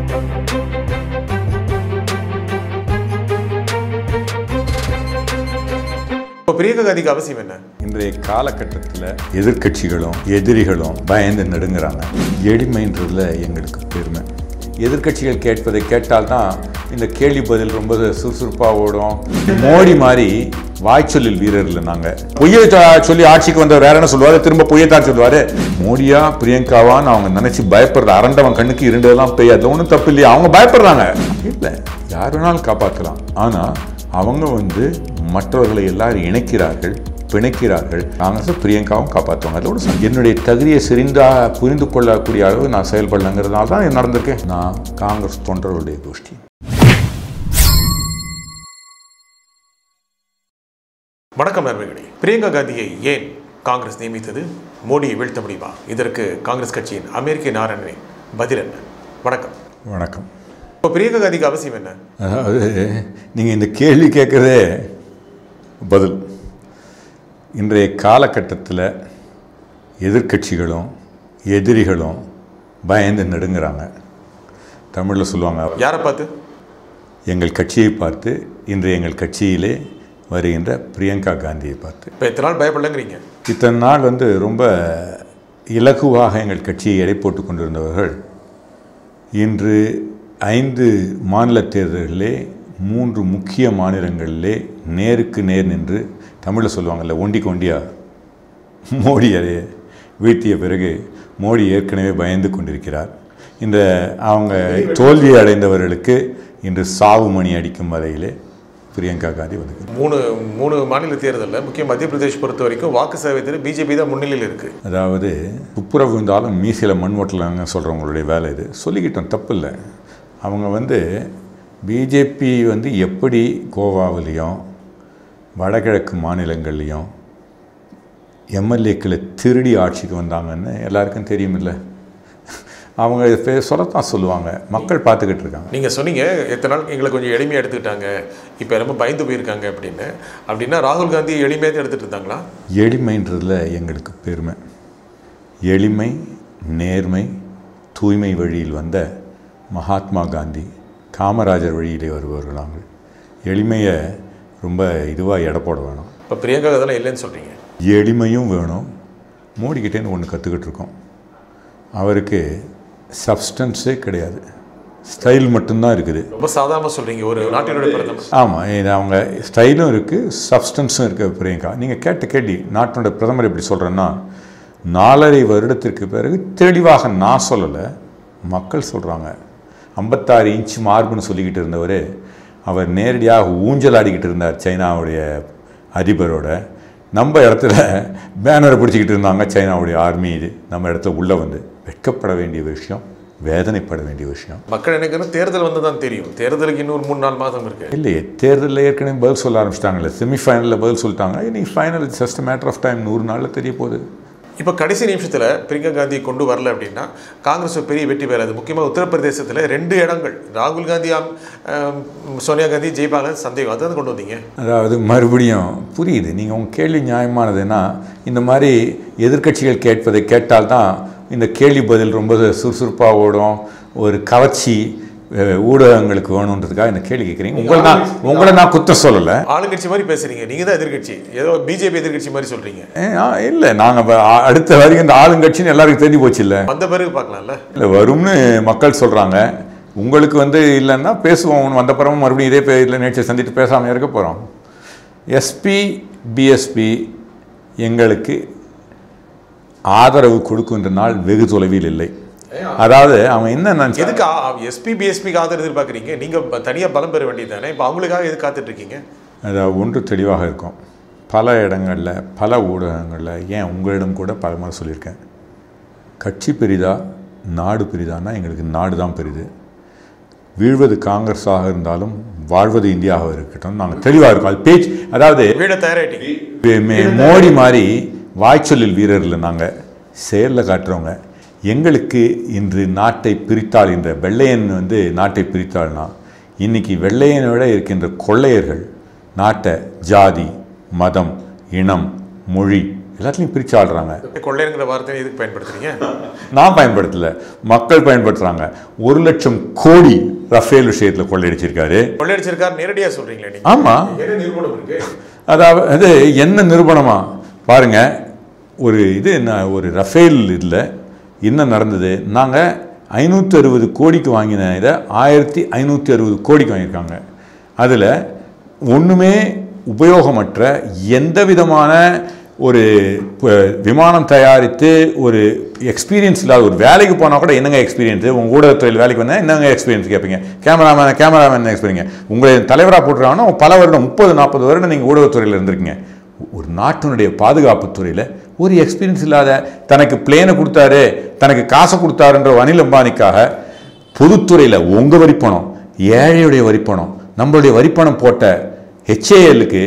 இப்போ பிரியங்கா காந்திக்கு அவசியம் என்ன இன்றைய காலகட்டத்தில் எதிர்க்கட்சிகளும் எதிரிகளும் பயந்து நடுங்குறாங்க எளிமைன்றதுல எங்களுக்கு பெருமை எதிர்க்கட்சிகள் கேட்பதை கேட்டால்தான் இந்த கேள்வி பதில் ரொம்ப சுறுசுறுப்பாக ஓடும் மோடி மாதிரி வாய்ச்சொல்லில் வீரர் இல்லை நாங்கள் பொய்யை த- சொல்லி ஆட்சிக்கு வந்தவர் வேற என்ன சொல்லுவாரு திரும்ப பொய்யத்தான் சொல்லுவாரு மோடியா பிரியங்காவான்னு அவங்க நினைச்சு பயப்படுற அரண்டவன் கண்ணுக்கு இருண்டதெல்லாம் பெய்ய அது ஒன்றும் தப்பு இல்லையா அவங்க பயப்படுறாங்க இல்லை யார் வேணாலும் காப்பாற்றலாம் ஆனால் அவங்க வந்து மற்றவர்களை எல்லாரும் இணைக்கிறார்கள் பிணைக்கிறார்கள் காங்கிரஸ் பிரியங்காவும் காப்பாற்றுவாங்க அதோட ச- என்னுடைய தகுதியை சிறிந்தா புரிந்து கொள்ளக்கூடிய அளவு நான் செயல்படலங்கிறதுனால தான் இது நடந்திருக்கேன் நான் காங்கிரஸ் தொண்டர்களுடைய கோஷ்டி வணக்கம் நண்பர்களே பிரியங்கா காந்தியை ஏன் காங்கிரஸ் நியமித்தது மோடியை வீழ்த்த முடியுமா இதற்கு காங்கிரஸ் கட்சியின் அமெரிக்க நாராயணனின் பதில் என்ன வணக்கம் வணக்கம் இப்போ பிரியங்கா காந்திக்கு அவசியம் என்ன அதாவது நீங்கள் இந்த கேள்வி கேட்குறதே பதில் இன்றைய காலகட்டத்தில் எதிர்க்கட்சிகளும் எதிரிகளும் பயந்து நடுங்குறாங்க தமிழில் சொல்லுவாங்க யாரை பார்த்து எங்கள் கட்சியை பார்த்து இன்று எங்கள் கட்சியிலே வருகின்ற பிரியங்கா காந்தியை பார்த்து இப்போ எத்தனை நாள் பயப்படலங்கிறீங்க இத்தனை நாள் வந்து ரொம்ப இலகுவாக எங்கள் கட்சியை எடை போட்டு கொண்டிருந்தவர்கள் இன்று ஐந்து மாநில தேர்தல்களிலே மூன்று முக்கிய மாநிலங்களிலே நேருக்கு நேர் நின்று தமிழில் சொல்லுவாங்கல்ல ஒண்டிக்கு ஒண்டியா மோடியை வீழ்த்திய பிறகு மோடி ஏற்கனவே பயந்து கொண்டிருக்கிறார் இந்த அவங்க தோல்வி அடைந்தவர்களுக்கு இன்று சாவு மணி அடிக்கும் வரையிலே பிரியங்கா காந்தி வந்து மூணு மூணு மாநில தேர்தலில் முக்கிய மத்திய பிரதேஷ் பொறுத்த வரைக்கும் வாக்கு சதவீதத்தில் பிஜேபி தான் முன்னிலையில் இருக்கு அதாவது துப்புரவு இருந்தாலும் மீசையில் மண் ஓட்டலாங்க சொல்கிறவங்களுடைய வேலை இது சொல்லிக்கிட்டோம் தப்பு இல்லை அவங்க வந்து பிஜேபி வந்து எப்படி கோவாவிலையும் வடகிழக்கு மாநிலங்கள்லேயும் எம்எல்ஏக்களை திருடி ஆட்சிக்கு வந்தாங்கன்னு எல்லாருக்கும் தெரியுமில்ல அவங்க பே சொல்லத்தான் சொல்லுவாங்க மக்கள் பார்த்துக்கிட்டு இருக்காங்க நீங்கள் சொன்னீங்க எத்தனை நாள் எங்களை கொஞ்சம் எளிமையாக எடுத்துக்கிட்டாங்க இப்போ ரொம்ப பயந்து போயிருக்காங்க அப்படின்னு அப்படின்னா ராகுல் காந்தி எளிமையாக தான் எடுத்துகிட்டு இருந்தாங்களா எளிமைன்றதுல எங்களுக்கு பெருமை எளிமை நேர்மை தூய்மை வழியில் வந்த மகாத்மா காந்தி காமராஜர் வழியிலே வருபவர்கள் நாங்கள் எளிமையை ரொம்ப இதுவாக எடை போட வேணும் இப்போ பிரியங்கா அதெல்லாம் இல்லைன்னு சொல்கிறீங்க எளிமையும் வேணும் மோடிக்கிட்டேன்னு ஒன்று கற்றுக்கிட்டு இருக்கோம் அவருக்கு சப்ஸ்டன்ஸே கிடையாது ஸ்டைல் மட்டும்தான் இருக்குது ரொம்ப சாதாரணமாக சொல்கிறீங்க ஒரு நாட்டினுடைய பிரதமர் ஆமாம் இது அவங்க ஸ்டைலும் இருக்குது சப்ஸ்டன்ஸும் இருக்குது பிரியங்கா நீங்கள் கேட்ட கேள்வி நாட்டினுடைய பிரதமர் எப்படி சொல்கிறேன்னா நாலரை வருடத்திற்கு பிறகு தெளிவாக நான் சொல்லலை மக்கள் சொல்கிறாங்க ஐம்பத்தாறு இன்ச் மார்புன்னு சொல்லிக்கிட்டு இருந்தவர் அவர் நேரடியாக ஊஞ்சல் ஆடிக்கிட்டு இருந்தார் சைனாவுடைய அதிபரோட நம்ம இடத்துல பேனரை பிடிச்சிக்கிட்டு இருந்தாங்க சைனாவுடைய ஆர்மி இது நம்ம இடத்துல உள்ளே வந்து வெட்கப்பட வேண்டிய விஷயம் வேதனைப்பட வேண்டிய விஷயம் மக்கள் நினைக்கிறோம் தேர்தல் வந்து தான் தெரியும் தேர்தலுக்கு இன்னொரு மூணு நாலு மாதம் இருக்கு இல்லையே தேர்தலில் ஏற்கனவே பதில் சொல்ல ஆரம்பிச்சிட்டாங்கல்ல செமிஃபைனலில் பதில் சொல்லிட்டாங்க இனி final just matter of time நூறு நாளில் தெரிய போகுது இப்போ கடைசி நிமிஷத்தில் பிரியங்கா காந்தி கொண்டு வரல அப்படின்னா காங்கிரஸ் ஒரு பெரிய வெற்றி பெறாது முக்கியமாக உத்தரப்பிரதேசத்தில் ரெண்டு இடங்கள் ராகுல் காந்தி ஆம், ஆம், சோனியா காந்தி ஜெய்பாலன் சந்தேகம் அதான் கொண்டு வந்தீங்க அதாவது மறுபடியும் புரியுது நீங்கள் உங்கள் கேள்வி நியாயமானதுன்னா இந்த மாதிரி எதிர்க்கட்சிகள் கேட்பதை கேட்டால்தான் இந்த கேள்வி பதில் ரொம்ப சுறுசுறுப்பாக ஓடும் ஒரு கவர்ச்சி அஹ், ஊடகங்களுக்கு வேணுன்றதுக்காக இந்த கேள்வி கேட்குறீங்க உங்களை நான் உங்களை நான் குத்தம் சொல்லலை ஆளுங்கட்சி மாதிரி பேசுறீங்க நீங்க தான் எதிர்க்கட்சி ஏதோ பிஜேபி எதிர்க்கட்சி மாதிரி சொல்றீங்க இல்லை நாங்கள் அடுத்த வரைக்கும் இந்த ஆளுங்கட்சின்னு எல்லாருக்கும் தெரிஞ்சு போச்சு இல்லை வந்த பிறகு பார்க்கலாம்ல இல்லை வரும்னு மக்கள் சொல்கிறாங்க உங்களுக்கு வந்து இல்லைன்னா பேசுவோம் வந்த பிறகு மறுபடியும் இதே பே இதில் நேற்று சந்தித்து பேசாமல் இருக்க போகிறோம் எஸ்பி பிஎஸ்பி எங்களுக்கு ஆதரவு கொடுக்கின்ற நாள் வெகு தொலைவில் இல்லை அதாவது அவன் என்ன நினச்சா எதுக்கு எஸ்பி பிஎஸ்பிக்கு ஆதரவு எதிர்பார்க்குறீங்க நீங்க ப- தனியா பலம் பெற வேண்டியது தானே இப்போ அவங்களுக்காக எது காத்துட்டு இருக்கீங்க அதாவது ஒன்று தெளிவாக இருக்கும் பல இடங்களில் பல ஊடகங்களில் ஏன் உங்களிடம் கூட பல முறை சொல்லியிருக்கேன் கட்சி பெரிதா நாடு பெரிதான்னா எங்களுக்கு நாடு தான் பெரிது வீழ்வது காங்கிரஸாக இருந்தாலும் வாழ்வது இந்தியாவாக இருக்கட்டும் நாங்கள் தெளிவாக இருக்கோம் அது பேச்சு அதாவது வீட தயாராயிட்டீங்க மே- மே- மோடி மாதிரி வாய்ச்சொல்லில் வீரர் இல்லை நாங்கள் செயலில் காட்டுறவங்க எங்களுக்கு இன்று நாட்டை பிரித்தாள் என்ற வெள்ளையன் வந்து நாட்டை பிரித்தாள்னா இன்னைக்கு வெள்ளையனை விட இருக்கின்ற கொள்ளையர்கள் நாட்டை ஜாதி மதம் இனம் மொழி எல்லாத்துலேயும் பிரித்து ஆடுறாங்க கொள்ளைங்கிற வார்த்தையை எதுக்கு பயன்படுத்துறீங்க நான் பயன்படுத்தல மக்கள் பயன்படுத்துகிறாங்க ஒரு லட்சம் கோடி ரஃபேல் விஷயத்தில் கொள்ளையடிச்சிருக்காரு கொள்ளையடிச்சிருக்காரு நேரடியா சொல்றீங்களே நீங்க ஆமாம் என்ன நிரூபணம் இருக்கு அதாவது என்ன நிரூபணமா பாருங்க ஒரு இது என்ன ஒரு ரஃபேல் இதில் என்ன நடந்தது நாங்கள் ஐநூற்றி அறுபது கோடிக்கு வாங்கின இதை ஆயிரத்தி ஐநூற்றி அறுபது கோடிக்கு வாங்கியிருக்காங்க அதில் ஒன்றுமே உபயோகமற்ற எந்த விதமான ஒரு ப- விமானம் தயாரித்து ஒரு எக்ஸ்பீரியன்ஸ் இல்லாத ஒரு வேலைக்கு போனால் கூட என்னங்க எக்ஸ்பீரியன்ஸ் உங்கள் ஊடகத்துறையில் வேலைக்கு வந்தால் என்னங்க எக்ஸ்பீரியன்ஸ் கேட்பீங்க கேமராமேன் கேமராமேன் எக்ஸ்பீரிங்க உங்களை தலைவராக போட்டுருவாங்கன்னா பல வருடம் முப்பது நாற்பது வருடம் நீங்கள் ஊடகத்துறையில் இருந்திருக்கீங்க ஒரு நாட்டினுடைய பாதுகாப்பு துறையில் ஒரு எக்ஸ்பீரியன்ஸ் இல்லாத தனக்கு பிளேனை கொடுத்தாரு தனக்கு காசை கொடுத்தாருன்ற ஒரு அனில் அம்பானிக்காக பொதுத்துறையில் உங்கள் வரிப்பணம் ஏழையுடைய வரிப்பணம் நம்மளுடைய வரிப்பணம் போட்ட ஹெச்ஏஎல்லுக்கு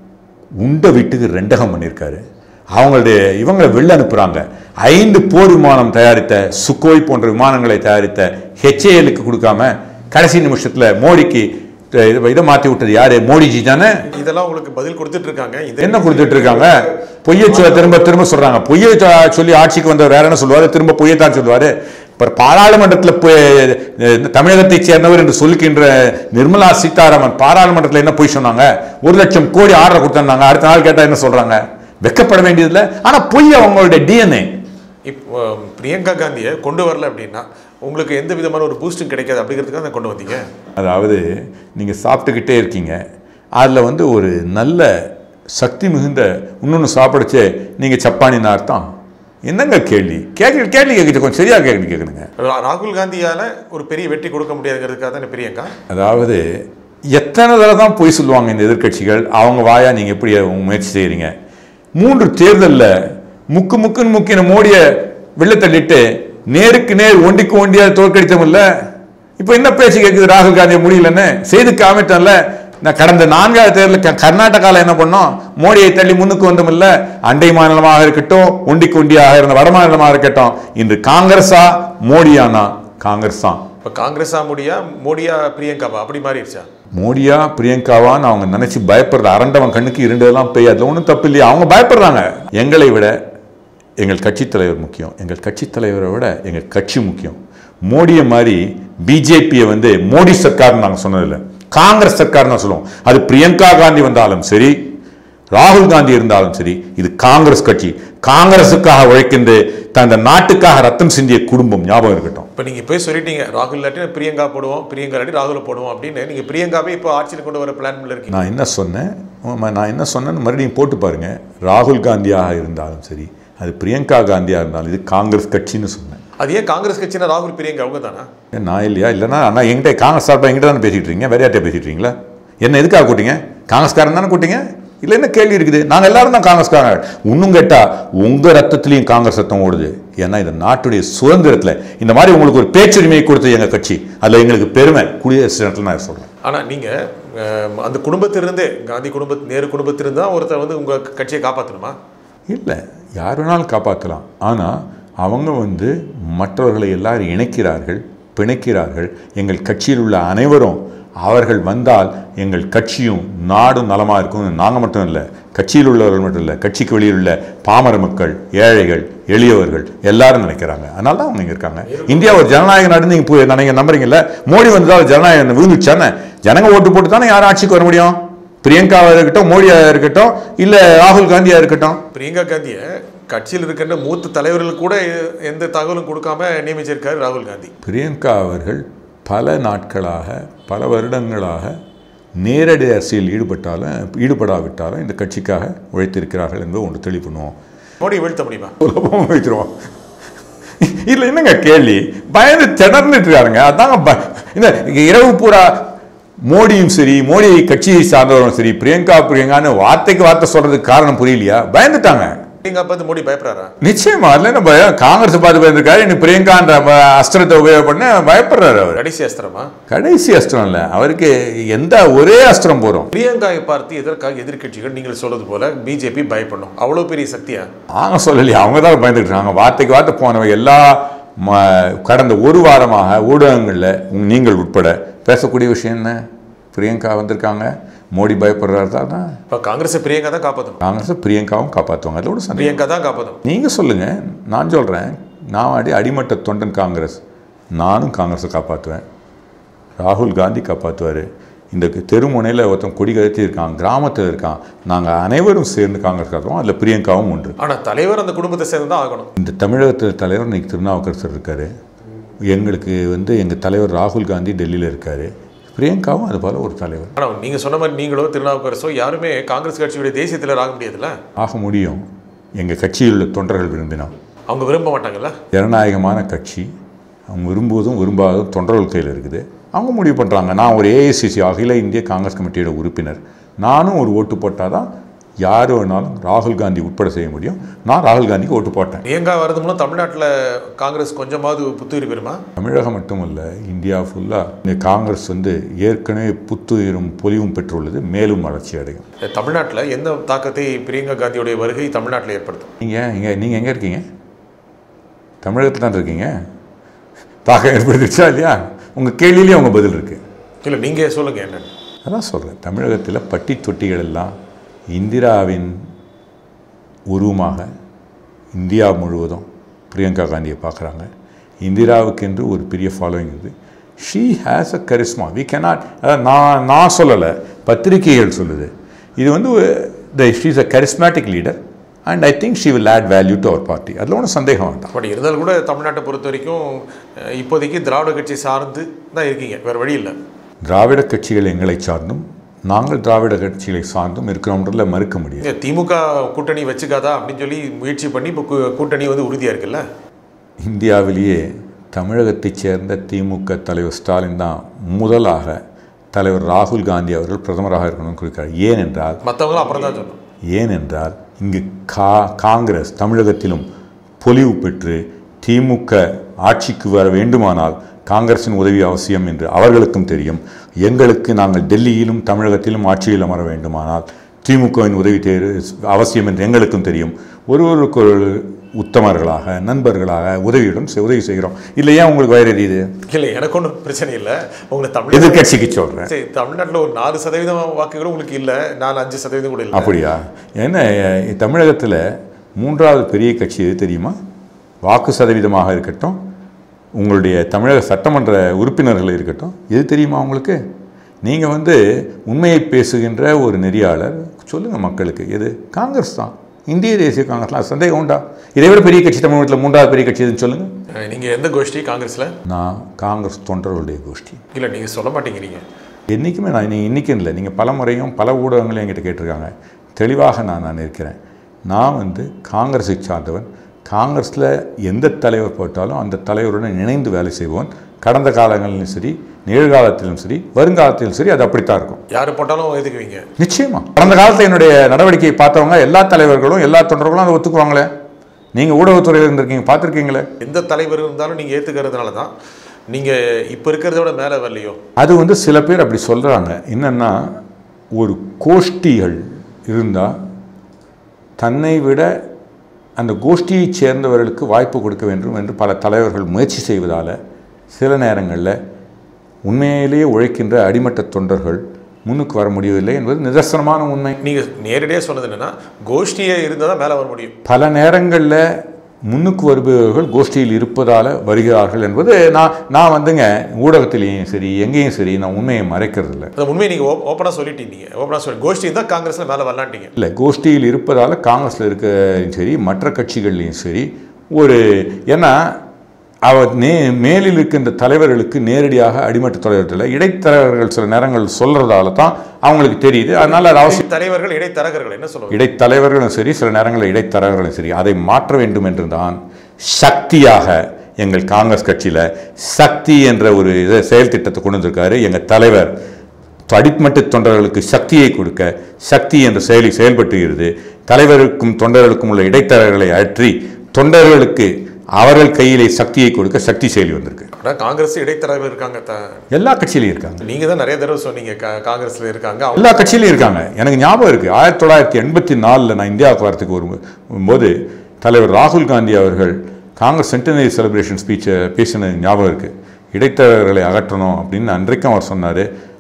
உண்ட வீட்டுக்கு ரெண்டகம் பண்ணியிருக்காரு அவங்களுடைய இவங்களை வெளில அனுப்புகிறாங்க ஐந்து போர் விமானம் தயாரித்த சுக்கோய் போன்ற விமானங்களை தயாரித்த ஹெச்ஏஎலுக்கு கொடுக்காம கடைசி நிமிஷத்தில் மோடிக்கு அஹ், இதை- இதை மாற்றி விட்டது யாரு மோடிஜி தானே இதெல்லாம் உங்களுக்கு பதில் கொடுத்துட்டு இருக்காங்க இது என்ன கொடுத்துட்டு இருக்காங்க பொய்யை சொல்ல திரும்ப திரும்ப சொல்றாங்க பொய்யை சொ- சொல்லி ஆட்சிக்கு வந்தவர் வேற என்ன சொல்லுவாரு திரும்ப பொய்யத்தான் சொல்லுவாரு இப்ப பாராளுமன்றத்தில் போய் அஹ், தமிழகத்தைச் சேர்ந்தவர் என்று சொல்லுகின்ற நிர்மலா சீதாராமன் பாராளுமன்றத்தில் என்ன பொய் சொன்னாங்க ஒரு லட்சம் கோடி ஆர்டர் கொடுத்தாங்க அடுத்த நாள் கேட்டா என்ன சொல்றாங்க வெக்கப்பட வேண்டியதில்லை ஆனா பொய் அவங்களுடைய டிஎன்ஏ இப்போ பிரியங்கா காந்தியை கொண்டு வரல அப்படின்னா உங்களுக்கு எந்த விதமான ஒரு பூஸ்டும் கிடைக்காது அப்படிங்கிறதுக்காக தான் கொண்டு வந்தீங்க அதாவது நீங்கள் சாப்பிட்டுக்கிட்டே இருக்கீங்க அதில் வந்து ஒரு நல்ல சக்தி மிகுந்த இன்னொன்று சாப்பிடுச்சு நீங்கள் சப்பானின்னு அர்த்தம் என்னங்க கேள்வி கேள்வி கேள்வி கேட்குது கொஞ்சம் சரியாக கேள்வி கேட்குதுங்க ரா- ராகுல் காந்தியால ஒரு பெரிய வெற்றி கொடுக்க முடியாதுங்கிறதுக்காக தானே பிரியங்கா அதாவது எத்தனை தடவை தான் பொய் சொல்லுவாங்க இந்த எதிர்க்கட்சிகள் அவங்க வாயா நீங்கள் எப்படி முயற்சி செய்கிறீங்க மூன்று தேர்தலில் முக்கு முக்குன்னு முக்கின மோடியை வெளில தள்ளிட்டு நேருக்கு நேர் ஒண்டிக்கு ஒண்டியா தோற்கடித்தோம்ல இப்போ என்ன பேச்சு கேட்குது ராகுல் காந்தி முடியலன்னு செய்து காமிட்டோம்ல நான் கடந்த நான்காவது தேர்தலில் கர்நாடகாவில் என்ன பண்ணோம் மோடியை தள்ளி முன்னுக்கு வந்தோம்ல அண்டை மாநிலமாக இருக்கட்டும் ஒண்டிக்கு ஒண்டியாக இருந்த வட மாநிலமாக இருக்கட்டும் இன்று காங்கிரஸா மோடியானா காங்கிரஸ் தான் இப்போ காங்கிரஸா மோடியா மோடியா பிரியங்காவா அப்படி மாறிடுச்சா மோடியா பிரியங்காவான்னு அவங்க நினைச்சு பயப்படுற அரண்டவன் கண்ணுக்கு இருண்டதெல்லாம் பெய்ய அதில் ஒன்றும் தப்பு இல்லையா அவங்க பயப்படுறாங்க எங்களை விட எங்கள் கட்சித் தலைவர் முக்கியம் எங்கள் கட்சித் தலைவரை விட எங்கள் கட்சி முக்கியம் மோடியை மாதிரி பிஜேபியை வந்து மோடி சர்க்கார்னு நாங்கள் சொன்னதில்லை காங்கிரஸ் சர்க்கார் தான் சொல்லுவோம் அது பிரியங்கா காந்தி வந்தாலும் சரி ராகுல் காந்தி இருந்தாலும் சரி இது காங்கிரஸ் கட்சி காங்கிரஸுக்காக உழைக்கின்ற தந்த நாட்டுக்காக ரத்தம் சிந்திய குடும்பம் ஞாபகம் இருக்கட்டும் இப்போ நீங்கள் போய் சொல்லிட்டீங்க ராகுல் இல்லாட்டி பிரியங்கா போடுவோம் பிரியங்கா இல்லாட்டி ராகுல போடுவோம் அப்படின்னு நீங்கள் பிரியங்காவே இப்போ ஆட்சியில் கொண்டு வர பிளான்ல இருக்கீங்க நான் என்ன சொன்னேன் ஆமா, நான் என்ன சொன்னேன்னு மறுபடியும் போட்டு பாருங்க ராகுல் காந்தியாக இருந்தாலும் சரி அது பிரியங்கா காந்தியாக இருந்தாலும் இது காங்கிரஸ் கட்சின்னு சொன்னேன் அது ஏன் காங்கிரஸ் கட்சினா ராகுல் பிரியங்கா அவங்க தானா ஏன் நான் இல்லையா இல்லைன்னா நான் எங்கிட்ட காங்கிரஸ் சார்பாக எங்கிட்ட தானே பேசிட்டு இருக்கீங்க வேற யார்கிட்ட பேசிட்டு இருக்கீங்களா என்ன எதுக்காக கூட்டிங்க காங்கிரஸ்காரன் தானே கூட்டிங்க இல்லை என்ன கேள்வி இருக்குது நாங்கள் எல்லாரும் தான் காங்கிரஸ்காரங்க இன்னும் கேட்டால் உங்கள் ரத்தத்துலேயும் காங்கிரஸ் ரத்தம் ஓடுது ஏன்னா இந்த நாட்டுடைய சுதந்திரத்தில் இந்த மாதிரி உங்களுக்கு ஒரு பேச்சுரிமையை கொடுத்தது எங்கள் கட்சி அதில் எங்களுக்கு பெருமை குடியரசு தினத்தில் நான் சொல்கிறேன் ஆனால் நீங்கள் அந்த குடும்பத்திலிருந்தே காந்தி குடும்ப நேரு குடும்பத்திலிருந்து தான் ஒருத்தர் வந்து உங்கள் கட்சியை காப்பாற்றணுமா இல்லை யார் வேணாலும் காப்பாற்றலாம் ஆனால் அவங்க வந்து மற்றவர்களை எல்லாரும் இணைக்கிறார்கள் பிணைக்கிறார்கள் எங்கள் கட்சியில் உள்ள அனைவரும் அவர்கள் வந்தால் எங்கள் கட்சியும் நாடும் நலமாக இருக்கும் நாங்கள் மட்டும் இல்லை கட்சியில் உள்ளவர்கள் மட்டும் இல்லை கட்சிக்கு வெளியில் உள்ள பாமர மக்கள் ஏழைகள் எளியவர்கள் எல்லாரும் நினைக்கிறாங்க அதனால தான் அவங்க இங்கே இருக்காங்க இந்தியா ஒரு ஜனநாயக நாடு நீங்கள் போய் நீங்கள் நம்புறீங்கல்ல மோடி வந்ததால் ஜனநாயகம் விழுந்துச்சானே ஜனங்க ஓட்டு போட்டு தானே யாரும் ஆட்சிக்கு வர முடியும் பிரியங்காவாக இருக்கட்டும் மோடியாக இருக்கட்டும் இல்லை ராகுல் காந்தியாக இருக்கட்டும் பிரியங்கா காந்தியை கட்சியில் இருக்கின்ற மூத்த தலைவர்கள் கூட எந்த தகவலும் கொடுக்காம நியமிச்சிருக்காரு ராகுல் காந்தி பிரியங்கா அவர்கள் பல நாட்களாக பல வருடங்களாக நேரடி அரசியல் ஈடுபட்டாலும் ஈடுபடாவிட்டாலும் இந்த கட்சிக்காக உழைத்திருக்கிறார்கள் என்பது ஒன்று தெளிவு பண்ணுவோம் மோடி வீழ்த்த முடியுமா சுலபமாக வைக்கிறோம் இல்லை என்னங்க கேள்வி பயந்து திணறிட்டு இருக்காருங்க அதாங்க ப- இந்த இரவு பூரா மோடியும் சரி மோடி கட்சியை சார்ந்தவரும் சரி பிரியங்கா பிரியங்கான்னு வார்த்தைக்கு வார்த்தை சொல்றதுக்கு காரணம் புரியலையா பயந்துட்டாங்க பிரியங்கா பார்த்து மோடி பயப்படுறாரா நிச்சயமா அதுல என்ன பயம் காங்கிரஸ் பார்த்து பயந்துருக்காரு இன்னுக்கு பிரியங்கான்ற ப- அஸ்திரத்தை உபயோகப்பண்ண பயப்படுறாரு அவர் கடைசி அஸ்திரமா கடைசி அஸ்திரம் இல்லை அவருக்கு எந்த ஒரே அஸ்திரம் போறோம் பிரியங்காவை பார்த்து எதற்காக எதிர்க்கட்சிகள் நீங்கள் சொல்றது போல பிஜேபி பயப்படும் அவ்வளவு பெரிய சக்தியா நாங்க சொல்லலையே அவங்க தான் பயந்துட்டு இருக்காங்க வார்த்தைக்கு வார்த்தை போனவங்க எல்லா ம- கடந்த ஒரு வாரமாக ஊடகங்களில் நீங்கள் உட்பட பேசக்கூடிய விஷயம் என்ன பிரியங்கா வந்திருக்காங்க மோடி பயப்படுறாரு தான் இப்போ காங்கிரஸை பிரியங்கா தான் காப்பாற்றணும் காங்கிரஸ் பிரியங்காவும் காப்பாற்றுவாங்க அதோட சந்தேகம் பிரியங்கா தான் காப்பாற்றணும் நீங்கள் சொல்லுங்கள் நான் சொல்கிறேன் நான் அடி அடிமட்ட தொண்டன் காங்கிரஸ் நானும் காங்கிரஸை காப்பாற்றுவேன் ராகுல் காந்தி காப்பாற்றுவார் இந்த தெருமுனையில் ஒருத்தன் கொடி கருத்தி இருக்கான் கிராமத்தில் இருக்கான் நாங்கள் அனைவரும் சேர்ந்து காங்கிரஸ் காத்துவோம் அதில் பிரியங்காவும் உண்டு ஆனால் தலைவர் அந்த குடும்பத்தை சேர்ந்து தான் ஆகணும் இந்த தமிழகத்தில் தலைவர் இன்னைக்கு திருநாவுக்கரசர் இருக்கார் எங்களுக்கு வந்து எங்கள் தலைவர் ராகுல் காந்தி டெல்லியில் இருக்கார் பிரியங்காவும் அது போல் ஒரு தலைவர் ஆனால் நீங்கள் சொன்ன மாதிரி நீங்களோ திருநாவுக்கரசோ யாருமே காங்கிரஸ் கட்சியுடைய தேசிய தலைவர் ஆக முடியாதுல்ல ஆக முடியும் எங்கள் கட்சியில் உள்ள தொண்டர்கள் விரும்பினோம் அவங்க விரும்ப மாட்டாங்கல்ல ஜனநாயகமான கட்சி அவங்க விரும்புவதும் விரும்பாததும் தொண்டர்கள் கையில் இருக்குது அவங்க முடிவு பண்ணுறாங்க நான் ஒரு ஏஐசிசி அகில இந்திய காங்கிரஸ் கமிட்டியோட உறுப்பினர் நானும் ஒரு ஓட்டு போட்டால் தான் யார் வேணாலும் ராகுல் காந்தி உட்பட செய்ய முடியும் நான் ராகுல் காந்திக்கு ஓட்டு போட்டேன் பிரியங்கா வரது மூலம் தமிழ்நாட்டில் காங்கிரஸ் கொஞ்சமாவது புத்துயிர் பெறுமா தமிழகம் மட்டுமல்ல இந்தியா ஃபுல்லாக இந்த காங்கிரஸ் வந்து ஏற்கனவே புத்துயிரும் பொலிவும் பெற்றுள்ளது மேலும் வளர்ச்சி அடையும் தமிழ்நாட்டில் எந்த தாக்கத்தை பிரியங்கா காந்தியுடைய வருகை தமிழ்நாட்டில் ஏற்படுத்தும் நீங்கள் இங்கே நீங்கள் எங்கே இருக்கீங்க தமிழகத்தில் தான் இருக்கீங்க தாக்கம் ஏற்படுத்துச்சா இல்லையா உங்கள் கேள்வியிலேயே உங்கள் பதில் இருக்குது இல்லை நீங்கள் சொல்லுங்கள் என்னன்னு அதான் சொல்கிறேன் தமிழகத்தில் பட்டி தொட்டிகள் எல்லாம் இந்திராவின் உருவமாக இந்தியா முழுவதும் பிரியங்கா காந்தியை பார்க்குறாங்க இந்திராவுக்கென்று ஒரு பெரிய ஃபாலோயிங் இருக்குது she has a charisma we cannot அதாவது நான் நான் சொல்லலை பத்திரிகைகள் சொல்லுது இது வந்து the she is a charismatic leader and I think she will add value to our party அதில் ஒன்றும் சந்தேகம் வேண்டாம் பட் இருந்தாலும் கூட தமிழ்நாட்டை பொறுத்த வரைக்கும் அஹ், இப்போதைக்கு திராவிட கட்சி சார்ந்து தான் இருக்கீங்க வேறு வழி இல்லை திராவிட கட்சிகள் எங்களை சார்ந்தும் நாங்கள் திராவிட கட்சிகளை சார்ந்தும் இருக்கிறோம்ன்றதில் மறுக்க முடியாது ஏன் திமுக கூட்டணி வச்சுக்காதா அப்படின்னு சொல்லி முயற்சி பண்ணி இப்போ கூ- கூட்டணி வந்து உறுதியாக இருக்குல்ல இந்தியாவிலேயே தமிழகத்தைச் சேர்ந்த திமுக தலைவர் ஸ்டாலின் தான் முதலாக தலைவர் ராகுல் காந்தி அவர்கள் பிரதமராக இருக்கணும்னு குறிக்கிறார் ஏனென்றால் மற்றவங்களும் அப்புறம் தான் சொல்லணும் ஏனென்றால் இங்கு கா காங்கிரஸ் தமிழகத்திலும் பொலிவு பெற்று திமுக ஆட்சிக்கு வர வேண்டுமானால் காங்கிரசின் உதவி அவசியம் என்று அவர்களுக்கும் தெரியும் எங்களுக்கு நாங்கள் டெல்லியிலும் தமிழகத்திலும் ஆட்சியில் அமர வேண்டுமானால் திமுகவின் உதவி தேர் அவசியம் என்று எங்களுக்கும் தெரியும் ஒருவருக்கு ஒரு உத்தமர்களாக நண்பர்களாக உதவியுடன் செ- உதவி செய்கிறோம் இல்லையா உங்களுக்கு வயிறு எரியுது இல்லை எனக்கு ஒன்றும் பிரச்சனை இல்லை உங்களை தமிழ் எதிர்கட்சிக்கு சொல்கிறேன் சரி தமிழ்நாட்டில் ஒரு நாலு சதவீதம் வாக்குகளும் உங்களுக்கு இல்லை நாலு அஞ்சு சதவீதம் கூட இல்லை அப்படியா ஏன்னா அஹ், தமிழகத்தில் மூன்றாவது பெரிய கட்சி எது தெரியுமா வாக்கு சதவீதமாக இருக்கட்டும் உங்களுடைய தமிழக சட்டமன்ற உறுப்பினர்கள் இருக்கட்டும் எது தெரியுமா உங்களுக்கு நீங்கள் வந்து உண்மையை பேசுகின்ற ஒரு நெறியாளர் சொல்லுங்கள் மக்களுக்கு எது காங்கிரஸ் தான் இந்திய தேசிய காங்கிரஸ்லாம் சந்தேகம் உண்டா இதை விட பெரிய கட்சி தமிழகத்தில் மூன்றாவது பெரிய கட்சி எதுன்னு சொல்லுங்கள் அஹ், நீங்க எந்த கோஷ்டி காங்கிரஸில் நான் காங்கிரஸ் தொண்டர்களுடைய கோஷ்டி இல்லை நீங்கள் சொல்ல மாட்டேங்கிறீங்க என்றைக்குமே நான் நீங்கள் இன்றைக்கும் இல்லை நீங்கள் பல முறையும் பல ஊடகங்களும் என்கிட்ட கேட்டிருக்காங்க தெளிவாக நான் நான் இருக்கிறேன் நான் வந்து காங்கிரஸை சார்ந்தவன் காங்கிரஸில் எந்த தலைவர் போட்டாலும் அந்த தலைவருடன் இணைந்து வேலை செய்வோன் கடந்த காலங்களிலும் சரி நிகழ்காலத்திலும் சரி வருங்காலத்திலும் சரி அது அப்படித்தான் இருக்கும் யார் போட்டாலும் எதுக்குவீங்க நிச்சயமா கடந்த காலத்தில் என்னுடைய நடவடிக்கையை பார்த்தவங்க எல்லா தலைவர்களும் எல்லா தொண்டர்களும் அதை ஒத்துக்குவாங்களே நீங்கள் ஊடகத்துறையில் இருந்திருக்கீங்க பார்த்துருக்கீங்களே எந்த தலைவர் இருந்தாலும் நீங்கள் ஏற்றுக்கிறதுனால தான் நீங்கள் இப்போ இருக்கிறத விட மேலே வரலையோ அது வந்து சில பேர் அப்படி சொல்கிறாங்க என்னென்னா ஒரு கோஷ்டிகள் இருந்தால் தன்னை விட அந்த கோஷ்டியைச் சேர்ந்தவர்களுக்கு வாய்ப்பு கொடுக்க வேண்டும் என்று பல தலைவர்கள் முயற்சி செய்வதால் சில நேரங்களில் உண்மையிலேயே உழைக்கின்ற அடிமட்ட தொண்டர்கள் முன்னுக்கு வர முடியவில்லை என்பது நிதர்சனமான உண்மை நீங்கள் நேரடியாக சொன்னது என்னென்னா கோஷ்டியே இருந்தால் தான் மேலே வர முடியும் பல நேரங்களில் முன்னுக்கு வருபவர்கள் கோஷ்டியில் இருப்பதால் வருகிறார்கள் என்பது நான் நான் வந்துங்க ஊடகத்திலையும் சரி எங்கேயும் சரி நான் உண்மையை மறைக்கிறதில்ல அந்த உண்மையை நீங்கள் ஓப்பனாக சொல்லிட்டீங்க ஓப்பனாக சொல்லி கோஷ்டி இருந்தால் காங்கிரஸில் மேலே வரலான்ட்டீங்க இல்லை கோஷ்டியில் இருப்பதால் காங்கிரஸில் இருக்கிறதையும் சரி மற்ற கட்சிகள்லையும் சரி ஒரு ஏன்னா அவர் நே மேலில் இருக்கின்ற தலைவர்களுக்கு நேரடியாக அடிமட்ட தலைவர்கள் இடைத்தலைவர்கள் சில நேரங்கள் சொல்கிறதால தான் அவங்களுக்கு தெரியுது அதனால் அது அவசியம் தலைவர்கள் இடைத்தரகர்கள் என்ன சொல்லுவாங்க இடைத்தலைவர்களும் சரி சில நேரங்களில் இடைத்தரகர்களும் சரி அதை மாற்ற வேண்டும் என்று தான் சக்தியாக எங்கள் காங்கிரஸ் கட்சியில் சக்தி என்ற ஒரு இதை செயல் திட்டத்தை கொண்டு வந்திருக்காரு எங்கள் தலைவர் அடிமட்ட தொண்டர்களுக்கு சக்தியை கொடுக்க சக்தி என்ற செயலி செயல்பட்டுகிறது தலைவருக்கும் தொண்டர்களுக்கும் உள்ள இடைத்தரகர்களை அற்றி தொண்டர்களுக்கு அவர்கள் கையிலே சக்தியை கொடுக்க சக்தி செயலி வந்திருக்கு ஆனால் காங்கிரஸ் இடைத்தரகர்கள் இருக்காங்க த எல்லா கட்சியிலையும் இருக்காங்க நீங்கள் தான் நிறைய தடவை சொன்னீங்க கா- காங்கிரஸ்ல இருக்காங்க அவங்க எல்லா கட்சியிலையும் இருக்காங்க எனக்கு ஞாபகம் இருக்குது ஆயிரத்தி தொள்ளாயிரத்தி எண்பத்தி நாலில் நான் இந்தியாவுக்கு வரத்துக்கு வரும் போது தலைவர் ராகுல் காந்தி அவர்கள் காங்கிரஸ் சென்டினரி செலிப்ரேஷன் ஸ்பீச்சை பேசினது ஞாபகம் இருக்குது இடைத்தரகர்களை அகற்றணும் அப்படின்னு அன்றைக்கும் அவர் சொன்னார்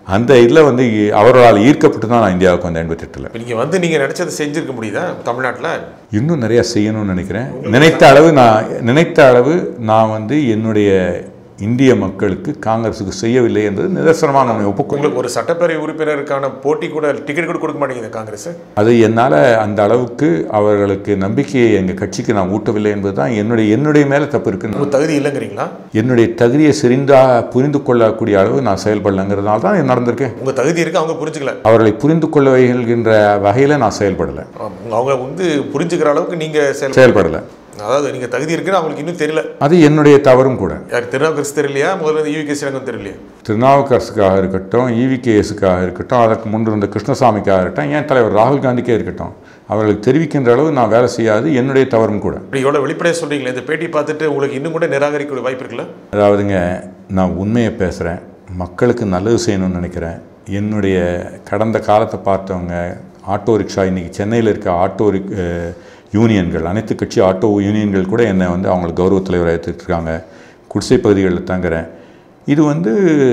அந்த இதில் வந்து அவர்களால் ஈர்க்கப்பட்டு தான் நான் இந்தியாவுக்கு வந்தேன் எண்பத்தெட்டில் இப்போ நீங்கள் வந்து நீங்கள் நினச்சதை செஞ்சிருக்க முடியுதா தமிழ்நாட்டில் இன்னும் நிறையா செய்யணும்னு நினைக்கிறேன் நினைத்த அளவு நான் நினைத்த அளவு நான் வந்து என்னுடைய இந்திய மக்களுக்கு காங்கிரஸுக்கு செய்யவில்லை என்பது நிதர்சனமாக நான் ஒப்புக்கொள்ள உங்களுக்கு ஒரு சட்டப்பேரவை உறுப்பினருக்கான போட்டி கூட டிக்கெட் கூட கொடுக்க மாட்டேங்குது காங்கிரஸ் அது என்னால் அந்த அளவுக்கு அவர்களுக்கு நம்பிக்கையை எங்கள் கட்சிக்கு நான் ஊட்டவில்லை என்பது தான் என்னுடைய என்னுடைய மேலே தப்பு இருக்குன்னு உங்களுக்கு தகுதி இல்லைங்கிறீங்களா என்னுடைய தகுதியை சிரிந்தா புரிந்து கொள்ளக்கூடிய அளவு நான் செயல்படலைங்கிறதுனால தான் இது நடந்திருக்கேன் உங்கள் தகுதி இருக்கு அவங்க புரிஞ்சுக்கல அவர்களை புரிந்து கொள்ள வைகின்ற வகையில் நான் செயல்படலை அவங்க- அவங்க வந்து புரிஞ்சுக்கிற அளவுக்கு நீங்கள் செயல் செயல்படலை அதாவது நீங்கள் தகுதி இருக்குன்னு அவங்களுக்கு இன்னும் தெரியல அது என்னுடைய தவறும் கூட யார் திருநாவுக்கரசு தெரியலையா முதல்ல ஈவி கே ஸ்ரீரங்கம் தெரியலையா திருநாவுக்கரசுக்காக இருக்கட்டும் ஈவிகேஎஸுக்காக இருக்கட்டும் அதற்கு முன்பு இருந்த கிருஷ்ணசாமிக்காக இருக்கட்டும் ஏன் தலைவர் ராகுல் காந்திக்கே இருக்கட்டும் அவர்களுக்கு தெரிவிக்கின்ற அளவு நான் வேலை செய்யாது என்னுடைய தவறும் கூட இப்படி எவ்வளோ வெளிப்படையாக சொல்றீங்களே இந்த பேட்டி பார்த்துட்டு உங்களுக்கு இன்னும் கூட நிராகரிக்க வாய்ப்பு இருக்குல்ல அதாவதுங்க நான் உண்மையை பேசுகிறேன் மக்களுக்கு நல்லது செய்யணும்னு நினைக்கிறேன் என்னுடைய கடந்த காலத்தை பார்த்தவங்க ஆட்டோ ரிக்ஷா இன்றைக்கி சென்னையில் இருக்க ஆட்டோ ரிக் அஹ், யூனியன்கள் அனைத்து கட்சி ஆட்டோ யூனியன்கள் கூட என்னை வந்து அவங்களுக்கு கௌரவ தலைவராக ஏற்றுட்ருக்காங்க குடிசை பகுதிகளில் தங்குறேன் இது வந்து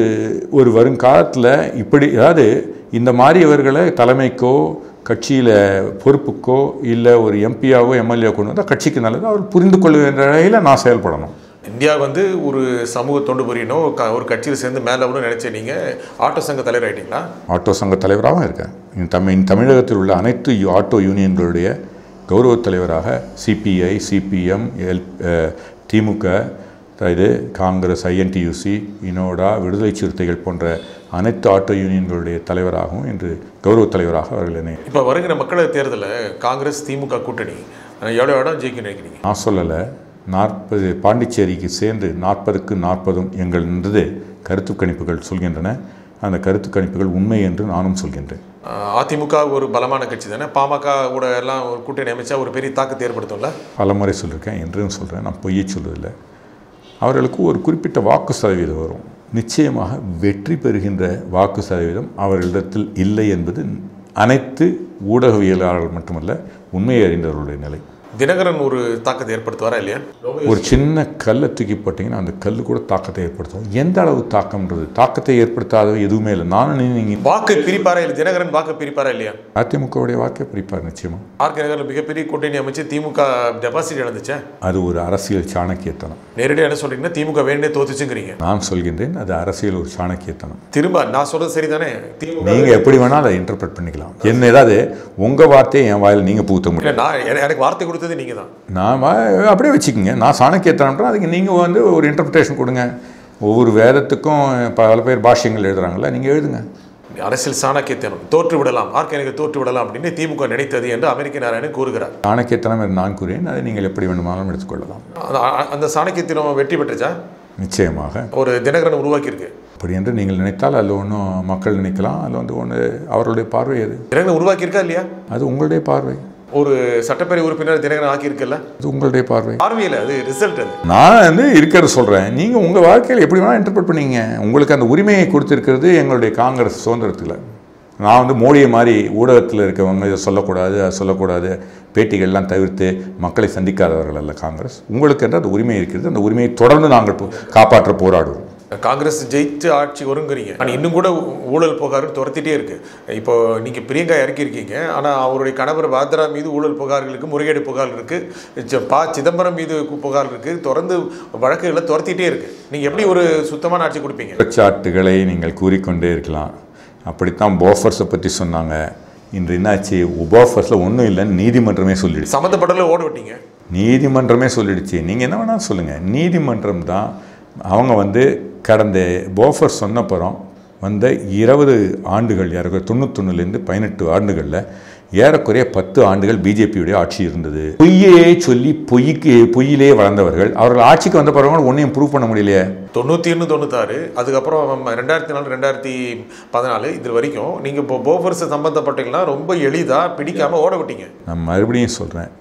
ஒரு வருங்காலத்தில் இப்படி அதாவது இந்த மாதிரி இவர்களை தலைமைக்கோ கட்சியில் பொறுப்புக்கோ இல்லை ஒரு எம்பியாவோ எம்எல்ஏ கொண்டு வந்தால் கட்சிக்கு நல்லது அவர் புரிந்து கொள்ளுகின்ற வகையில் நான் செயல்படணும் இந்தியா வந்து ஒரு சமூக தொண்டு புரியணும் க- ஒரு கட்சியில் சேர்ந்து மேலே வரணும்னு நினைச்ச நீங்கள் ஆட்டோ சங்க தலைவர் ஆயிட்டீங்களா ஆட்டோ சங்க தலைவராகவும் இருக்கேன் இந்த தமிழ் தமிழகத்தில் உள்ள அனைத்து யூ- ஆட்டோ யூனியன்களுடைய கௌரவ தலைவராக சிபிஐ சிபிஎம் எல் அஹ், திமுக இது காங்கிரஸ் ஐஎன்டியூசி இனோடா விடுதலை சிறுத்தைகள் போன்ற அனைத்து ஆட்டோ யூனியன்களுடைய தலைவராகவும் இன்று கௌரவ தலைவராக அவர்கள் என்னை இப்போ வருகிற மக்களவை தேர்தலில் காங்கிரஸ் திமுக கூட்டணி அஹ், எவ்வளோ இடம் ஜெயிக்க நினைக்கிறீங்க நான் சொல்லலை நாற்பது பாண்டிச்சேரிக்கு சேர்ந்து நாற்பதுக்கு நாற்பதும் எங்கள் என்றது கருத்து கணிப்புகள் சொல்கின்றன அந்த கருத்து கணிப்புகள் உண்மை என்று நானும் சொல்கின்றேன் அஹ், அதிமுக ஒரு பலமான கட்சி தானே பாமக கூட எல்லாம் ஒரு கூட்டணி அமைச்சா ஒரு பெரிய தாக்கத்தை ஏற்படுத்தும்ல பலமுறை சொல்லியிருக்கேன் என்றும் சொல்கிறேன் நான் பொய்யை சொல்வதில்லை அவர்களுக்கு ஒரு குறிப்பிட்ட வாக்கு சதவீதம் வரும் நிச்சயமாக வெற்றி பெறுகின்ற வாக்கு சதவீதம் அவர்களிடத்தில் இல்லை என்பது அனைத்து ஊடகவியலாளர்கள் மட்டுமல்ல உண்மையை அறிந்தவர்களுடைய நிலை தினகரன் ஒரு தாக்கத்தை ஏற்படுத்துவாரா இல்லையா ஒரு சின்ன கல்லை தூக்கி போட்டிங்கன்னா அந்த கல் கூட தாக்கத்தை ஏற்படுத்தும் எந்த அளவு தாக்கம்ன்றது தாக்கத்தை ஏற்படுத்தாத எதுவுமே இல்லை நானும் நீங்கள் வாக்கு பிரிப்பாரா இல்லை தினகரன் வாக்கு பிரிப்பாரா இல்லையா அதிமுகவுடைய வாக்கை பிரிப்பார் நிச்சயமாக ஆர்கே நகரில் மிகப்பெரிய கூட்டணி அமைச்சு திமுக டெபாசிட் இழந்துச்சே அது ஒரு அரசியல் சாணக்கியத்தனம் நேரடியாக என்ன சொல்றீங்கன்னா திமுக வேண்டே தோத்துச்சுங்கிறீங்க நான் சொல்கின்றேன் அது அரசியல் ஒரு சாணக்கியத்தனம் திரும்ப நான் சொல்றது சரிதானே திமுக நீங்கள் எப்படி வேணால் அதை இன்டர்பிரட் பண்ணிக்கலாம் என்ன ஏதாவது உங்கள் வார்த்தையை என் வாயில் நீங்கள் புகுத்த முடியும் இல்லை நான் என- எனக்கு வார்த்தை கொடுத்தது நீங்க தான் நான் வா- அப்படியே வச்சுக்கோங்க நான் சாணக்கியத்தனம்ன்றேன் அதுக்கு நீங்கள் வந்து ஒரு இன்டர்பிரிட்டேஷன் கொடுங்க ஒவ்வொரு வேதத்துக்கும் பல பேர் பாஷ்யங்கள் எழுதுறாங்கல்ல நீங்கள் எழுதுங்க அரசியல் சாணக்கியத்தனம் தோற்று விடலாம் ஆர்கே நகர் தோற்று விடலாம் அப்படின்னு திமுக நினைத்தது என்று அமெரிக்க நாராயணன் கூறுகிறார் சாணக்கியத்தனம் என்று நான் கூறுவேன் அதை நீங்கள் எப்படி வேண்டுமானாலும் எடுத்துக்கொள்ளலாம் அந்த- அந்த சாணக்கியத்தினம் வெற்றி பெற்றுச்சா நிச்சயமாக ஒரு தினகரன் உருவாக்கியிருக்கு அப்படி என்று நீங்கள் நினைத்தால் அதில் ஒன்றும் மக்கள் நினைக்கலாம் அதில் வந்து ஒன்று அவர்களுடைய பார்வை அது தினகரன் உருவாக்கியிருக்கா இல்லையா அது உங்களுடைய பார்வை ஒரு சட்டப்பேரவை உறுப்பினர் தினகரன் ஆக்கியிருக்குல்ல அது உங்களுடைய பார்வை பார்வையில் அது ரிசல்ட் அது நான் வந்து இருக்கிறத சொல்கிறேன் நீங்கள் உங்கள் வாழ்க்கையில் எப்படி வேணால் இன்டர்பிரட் பண்ணீங்க உங்களுக்கு அந்த உரிமையை கொடுத்துருக்கிறது எங்களுடைய காங்கிரஸ் சுதந்திரத்தில் நான் வந்து மோடியை மாதிரி ஊடகத்தில் இருக்கவங்க இதை சொல்லக்கூடாது அதை சொல்லக்கூடாது பேட்டிகள்லாம் தவிர்த்து மக்களை சந்திக்காதவர்கள் அல்ல காங்கிரஸ் உங்களுக்கு என்று அந்த உரிமை இருக்கிறது அந்த உரிமையை தொடர்ந்து நாங்கள் போ- காப்பாற்ற போராடுவோம் காங்கிரஸ் ஜெயிச்சு ஆட்சி வருங்கிறீங்க ஆனால் இன்னும் கூட ஊ- ஊழல் புகார் துரத்திட்டே இருக்கு இப்போ நீங்க பிரியங்கா இறக்கியிருக்கீங்க ஆனால் அவருடைய கணவர் வாத்ரா மீது ஊழல் புகார்களுக்கு முறைகேடு புகார் இருக்கு ச- ப சிதம்பரம் மீது கு- புகார் இருக்கு தொடர்ந்து வழக்குகளை துரத்திட்டே இருக்கு நீங்க எப்படி ஒரு சுத்தமான ஆட்சி கொடுப்பீங்க குற்றச்சாட்டுகளை நீங்கள் கூறிக்கொண்டே இருக்கலாம் அப்படித்தான் போஃபர்ஸை பற்றி சொன்னாங்க இன்று என்னாச்சு போஃபர்ஸில் ஒன்றும் இல்லைன்னு நீதிமன்றமே சொல்லிடுச்சு சம்மந்தப்பட்டதில் ஓட விட்டீங்க நீதிமன்றமே சொல்லிடுச்சு நீங்கள் என்ன வேணாலும் சொல்லுங்கள் நீதிமன்றம் தான் அவங்க வந்து கடந்த போஃபர் சொன்னப்புறம் வந்த இருபது ஆண்டுகள் ஏறக்குறைய தொண்ணூத்தொன்னுலேருந்து பதினெட்டு ஆண்டுகளில் ஏறக்குறைய பத்து ஆண்டுகள் பிஜேபியுடைய ஆட்சி இருந்தது பொய்யே சொல்லி பொய்க்கு பொய்யிலே வளர்ந்தவர்கள் அவர்கள் ஆட்சிக்கு வந்த பிறகு ஒன்றையும் ப்ரூவ் பண்ண முடியலையே தொண்ணூற்றி ஒன்று தொண்ணூத்தாறு அதுக்கப்புறம் நம்ம ரெண்டாயிரத்தி நாலு ரெண்டாயிரத்தி பதினாலு இது வரைக்கும் நீங்கள் இப்போ போஃபர்ஸ் சம்மந்தப்பட்டீங்கன்னா ரொம்ப எளிதாக பிடிக்காமல் ஓட விட்டீங்க நான் மறுபடியும் சொல்கிறேன்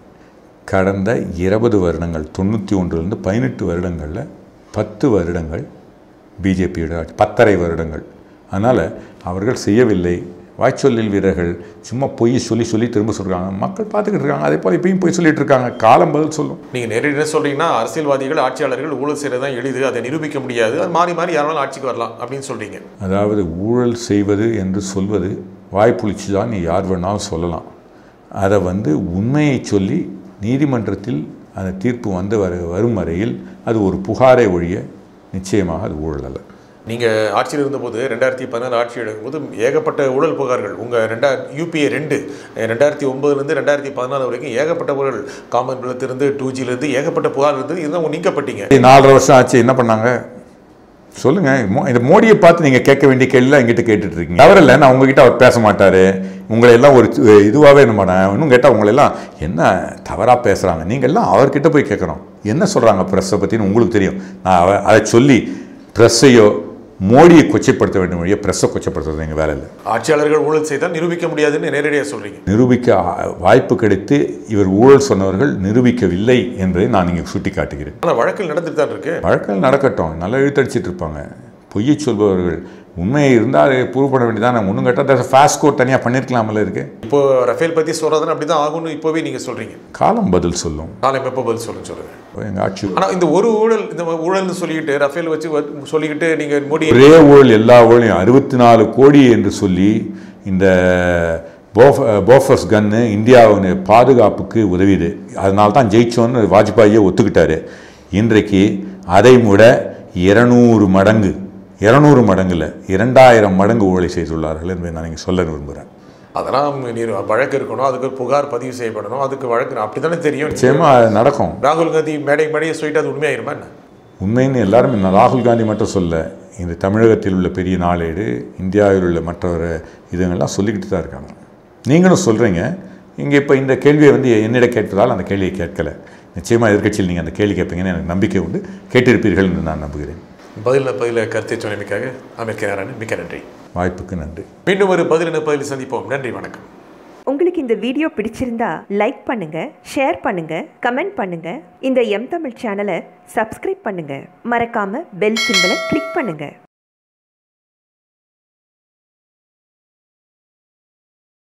கடந்த இருபது வருடங்கள் தொண்ணூற்றி ஒன்றுலேருந்து பதினெட்டு வருடங்களில் பத்து வருடங்கள் பிஜேபியோட ஆட்சி பத்தரை வருடங்கள் அதனால் அவர்கள் செய்யவில்லை வாய்ச்சொல்லில் வீரர்கள் சும்மா பொய் சொல்லி சொல்லி திரும்ப சொல்கிறாங்க மக்கள் பார்த்துக்கிட்டு இருக்காங்க அதே போல் இப்பயும் போய் சொல்லிட்டு இருக்காங்க காலம் பதில் சொல்லும் நீங்கள் நேரடி என்ன சொல்றீங்கன்னா அரசியல்வாதிகள் ஆட்சியாளர்கள் ஊழல் செய்கிறது தான் எளிது அதை நிரூபிக்க முடியாது அது மாறி மாறி யாராலும் ஆட்சிக்கு வரலாம் அப்படின்னு சொல்றீங்க அதாவது ஊழல் செய்வது என்று சொல்வது வாய்ப்புளிச்சு தான் நீ யார் வேணாலும் சொல்லலாம் அதை வந்து உண்மையை சொல்லி நீதிமன்றத்தில் அந்த தீர்ப்பு வந்து வர வரும் வரையில் அது ஒரு புகாரை ஒழிய நிச்சயமாக அது ஊழல் அல்ல நீங்கள் ஆட்சியில் இருந்தபோது ரெண்டாயிரத்தி பதினாறு ஆட்சி எடுக்கும்போது ஏகப்பட்ட ஊழல் புகார்கள் உங்கள் ரெண்டா யூபிஏ ரெண்டு ரெண்டாயிரத்தி ஒம்பதுலேருந்து ரெண்டாயிரத்தி பதினாலு வரைக்கும் ஏகப்பட்ட ஊழல் காமன்வெல்த்திலிருந்து டூ ஜிலேருந்து ஏகப்பட்ட புகார் இருந்தது இதுதான் நீக்கப்பட்டீங்க நாலரை வருஷம் ஆச்சு என்ன பண்ணாங்க சொல்லுங்க மோ- இந்த மோடியை பார்த்து நீங்க கேட்க வேண்டிய கேள்விலாம் எங்கிட்ட கேட்டுட்டு இருக்கீங்க தவறில்ல நான் உங்ககிட்ட அவர் பேச மாட்டாரு உங்களை எல்லாம் ஒரு து- இதுவாகவே என்ன பண்ண இன்னும் கேட்டால் உங்களை எல்லாம் என்ன தவறா பேசுறாங்க நீங்க எல்லாம் அவர்கிட்ட போய் கேட்குறோம் என்ன சொல்றாங்க ப்ரெஸ்ஸை பத்தின்னு உங்களுக்கு தெரியும் நான் அவ- அதை சொல்லி ப்ரெஸ்ஸையோ மோடியை கொச்சைப்படுத்த வேண்டும் வழியே ப்ரெஸ்ஸை கொச்சைப்படுத்துறது எங்கள் வேலை இல்லை ஆட்சியாளர்கள் ஊழல் செய்தால் நிரூபிக்க முடியாதுன்னு நேரடியாக சொல்றீங்க நிரூபிக்க ஆ- வாய்ப்பு கிடைத்து இவர் ஊழல் சொன்னவர்கள் நிரூபிக்கவில்லை என்பதை நான் இங்கே சுட்டி காட்டுகிறேன் ஆனால் வழக்கில் நடந்துட்டு தான் இருக்கு வழக்கல் நடக்கட்டும் நல்லா இழுத்தடிச்சிட்டு இருப்பாங்க பொய்யை சொல்பவர்கள் உண்மையை இருந்தால் அதை ப்ரூவ் பண்ண வேண்டியதானே ஒன்றும் கேட்டால் ஃபாஸ்ட் கோட் தனியாக பண்ணியிருக்கலாமல இருக்கு இப்போ ரஃபேல் பற்றி சொல்கிறதுன்னு அப்படி தான் ஆகும்னு இப்போவே நீங்கள் சொல்றீங்க காலம் பதில் சொல்லும் காலம் எப்போ பதில் சொல்லுங்க சொல்லுங்க எங்கள் ஆட்சி ஆனால் இந்த ஒரு ஊழல் இந்த ஊழல்னு சொல்லிக்கிட்டு ரஃபேல் வச்சு வ- சொல்லிக்கிட்டு நீங்கள் மோடி ஒரே ஊழல் எல்லா ஊழலையும் அறுபத்தி நாலு கோடி என்று சொல்லி இந்த போஃப் போஃபர்ஸ் கன்னு இந்தியாவின் பாதுகாப்புக்கு உதவியது அதனால தான் ஜெயிச்சோன்னு வாஜ்பாயே ஒத்துக்கிட்டாரு இன்றைக்கு அதை விட இருநூறு மடங்கு இருநூறு மடங்குல இரண்டாயிரம் மடங்கு ஊழலை செய்துள்ளார்கள் என்பதை நான் இங்கே சொல்ல விரும்புகிறேன் அதெல்லாம் நீர் வழக்கு இருக்கணும் அதுக்கு ஒரு புகார் பதிவு செய்யப்படணும் அதுக்கு வழக்கு அப்படி தானே தெரியும் நிச்சயமாக அது நடக்கும் ராகுல் காந்தி மேடை மேடையை சொல்லிட்டு அது உண்மையாயிருமா என்ன உண்மைன்னு எல்லாருமே நான் ராகுல் காந்தி மட்டும் சொல்ல இந்த தமிழகத்தில் உள்ள பெரிய நாளேடு இந்தியாவில் உள்ள மற்றவர் இதுங்கெல்லாம் சொல்லிக்கிட்டு தான் இருக்காங்க நீங்களும் சொல்கிறீங்க இங்கே இப்போ இந்த கேள்வியை வந்து என்னிடம் கேட்பதால் அந்த கேள்வியை கேட்கல நிச்சயமாக எதிர்க்கட்சியில் நீங்கள் அந்த கேள்வி கேட்பீங்கன்னு எனக்கு நம்பிக்கை உண்டு கேட்டிருப்பீர்கள் என்று நான் நம்புகிறேன் பதில் பதில கருத்தை சொன்னமைக்காக அமெரிக்க நாராயணன் மிக்க நன்றி வாய்ப்புக்கு நன்றி மீண்டும் ஒரு பதில் பதில் சந்திப்போம் நன்றி வணக்கம் உங்களுக்கு இந்த வீடியோ பிடிச்சிருந்தா லைக் பண்ணுங்க ஷேர் பண்ணுங்க கமெண்ட் பண்ணுங்க இந்த எம் தமிழ் சேனலை சப்ஸ்கிரைப் பண்ணுங்க மறக்காம பெல் சிம்பலை கிளிக் பண்ணுங்க